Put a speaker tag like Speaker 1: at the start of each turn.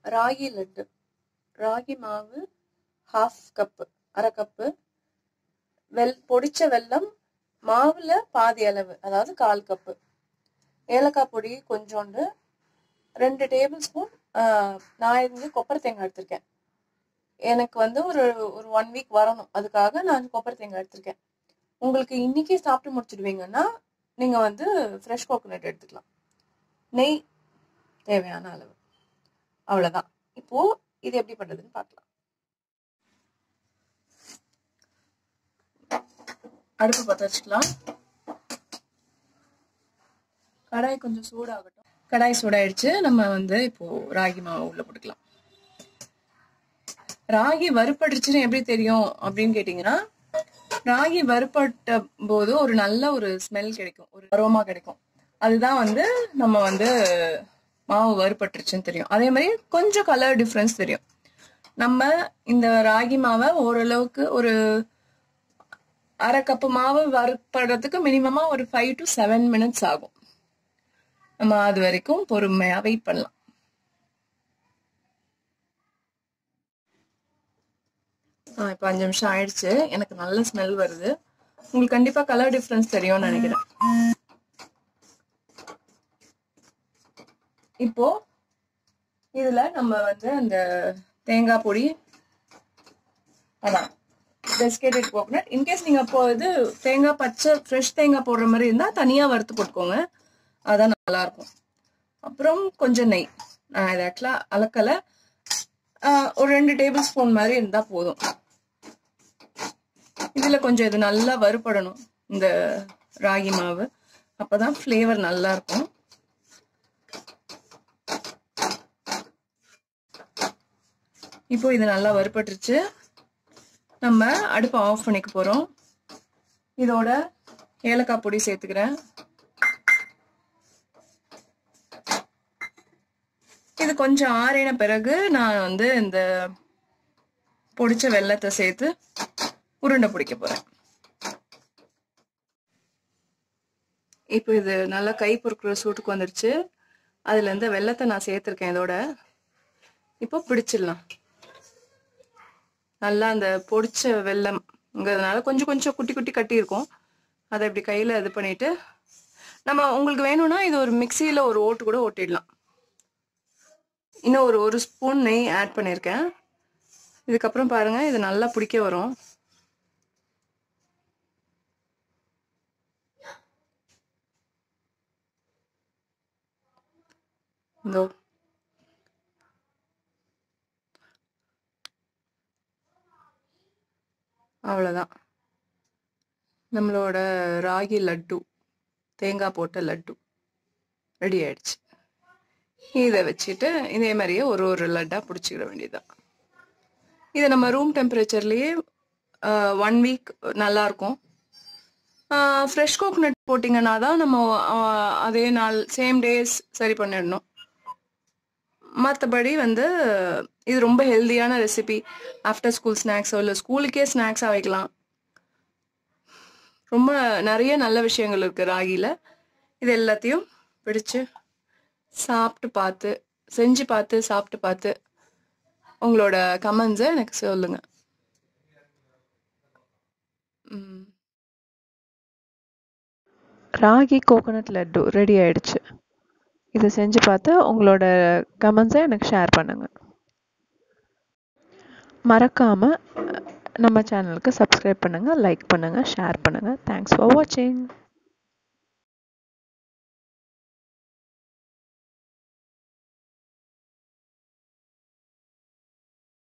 Speaker 1: ராகி லட்டு ராகி மாவு ஹாஃப் கப்பு அரை கப்பு வெல் பொடிச்ச வெல்லம் மாவுல பாதி அளவு அதாவது கால் கப்பு ஏலக்காய் பொடி கொஞ்சோண்டு ரெண்டு டேபிள் ஸ்பூன் நான் இருந்து கொப்பரை தேங்காய் எடுத்திருக்கேன் எனக்கு வந்து ஒரு ஒரு ஒன் வீக் வரணும் அதுக்காக நான் கொப்பரை தேங்காய் எடுத்திருக்கேன் உங்களுக்கு இன்னைக்கே சாப்பிட்டு முடிச்சிடுவீங்கன்னா நீங்க வந்து ஃப்ரெஷ் கோகோனட் எடுத்துக்கலாம் நெய் தேவையான அளவு அவ்வளவுதான் இப்போ இது எப்படி பண்றதுன்னு பார்க்கலாம் அடுப்பு பற்ற வச்சுக்கலாம் கடாய் கொஞ்சம் சூடாகட்டும் கடாய் சூடாயிடுச்சு நம்ம வந்து இப்போ ராகி மாவு உள்ள போட்டுக்கலாம் ராகி வறுப்பட்டுருச்சுன்னு எப்படி தெரியும் அப்படின்னு கேட்டீங்கன்னா ராகி வறுப்பட்ட போது ஒரு நல்ல ஒரு ஸ்மெல் கிடைக்கும் ஒரு அரோமா கிடைக்கும் அதுதான் வந்து நம்ம வந்து மாவு வறுப்பட்டுருச்சுன்னு தெரியும் அதே மாதிரி கொஞ்சம் கலர் டிஃப்ரென்ஸ் தெரியும் நம்ம இந்த ராகி மாவை ஓரளவுக்கு ஒரு அரை கப்பு மாவு வறுப்படுறதுக்கு மினிமமா ஒரு ஃபைவ் டு செவன் மினிட்ஸ் ஆகும் நம்ம அது வரைக்கும் பொறுமையா வெயிட் பண்ணலாம் ஆ இப்போ அஞ்சு நிமிஷம் ஆயிடுச்சு எனக்கு நல்ல ஸ்மெல் வருது உங்களுக்கு கண்டிப்பா கலர் டிஃப்ரென்ஸ் தெரியும்னு நினைக்கிறேன் இப்போ இதுல நம்ம வந்து அந்த தேங்காய் பொடி அதான் டெஸ்கேட்டட் கோகனட் இன்கேஸ் நீங்க அப்போ இது தேங்காய் பச்சை ஃப்ரெஷ் தேங்காய் போடுற மாதிரி இருந்தா தனியா வறுத்து போட்டுக்கோங்க அதான் நல்லா இருக்கும் அப்புறம் கொஞ்சம் நெய் நான் இதை ஆக்சுவலா அளக்கல ஒரு ரெண்டு டேபிள் ஸ்பூன் மாதிரி இருந்தா போதும் இதுல கொஞ்சம் இது நல்லா வறுபடணும் இந்த ராகி மாவு அப்பதான் ஃப்ளேவர் நல்லா இருக்கும் இப்போ இது நல்லா வறுபட்டுருச்சு நம்ம அடுப்பை ஆஃப் பண்ணிக்க போறோம் இதோட ஏலக்காய் பொடி சேர்த்துக்கிறேன் இது கொஞ்சம் ஆறின பிறகு நான் வந்து இந்த பொடிச்ச வெள்ளத்தை சேர்த்து உருண்டை பிடிக்க போறேன் இப்போ இது நல்லா கை பொறுக்கிற சூட்டுக்கு வந்துருச்சு அதுல இருந்து வெள்ளத்தை நான் சேர்த்திருக்கேன் இதோட இப்போ பிடிச்சிடலாம் நல்லா அந்த பொடிச்ச வெள்ளம்ங்கிறதுனால கொஞ்சம் கொஞ்சம் குட்டி குட்டி கட்டி இருக்கும் அதை இப்படி கையில இது பண்ணிட்டு நம்ம உங்களுக்கு வேணும்னா இது ஒரு மிக்சியில ஒரு ஓட்டு கூட ஓட்டிடலாம் இன்னும் ஒரு ஒரு ஸ்பூன் நெய் ஆட் பண்ணியிருக்கேன் இதுக்கப்புறம் பாருங்க இது நல்லா பிடிக்க வரும் இதோ அவ்வளோதான் நம்மளோட ராகி லட்டு தேங்காய் போட்ட லட்டு ரெடி ஆயிடுச்சு இதை வச்சுட்டு இதே மாதிரியே ஒரு ஒரு லட்டாக பிடிச்சிக்கிட வேண்டியதுதான் இதை நம்ம ரூம் டெம்பரேச்சர்லேயே ஒன் வீக் நல்லாயிருக்கும் ஃப்ரெஷ் கோகோனட் போட்டிங்கன்னா தான் நம்ம ஆஹ், அதே நாள் சேம் டேஸ் சரி பண்ணிடணும் மற்றபடி வந்து இது ரொம்ப ஹெல்தியான ரெசிபி ஆஃப்டர் ஸ்கூல் ஸ்நாக்ஸோ இல்லை ஸ்கூலுக்கே ஸ்நாக்ஸாக வைக்கலாம் ரொம்ப நிறைய நல்ல விஷயங்கள் இருக்குது ராகியில் இது எல்லாத்தையும் பிடிச்சு சாப்பிட்டு பார்த்து செஞ்சு பார்த்து சாப்பிட்டு பார்த்து உங்களோட கமெண்ட்ஸை எனக்கு சொல்லுங்க ம்.
Speaker 2: ராகி கோகோனட் லட்டு ரெடி ஆயிடுச்சு இதை செஞ்சு பார்த்து உங்களோட கமெண்ட்ஸை எனக்கு ஷேர் பண்ணுங்கள் மறக்காமல் நம்ம சேனலுக்கு சப்ஸ்கிரைப் பண்ணுங்கள் லைக் பண்ணுங்கள் ஷேர் பண்ணுங்கள் தேங்க்ஸ் ஃபார் வாட்சிங்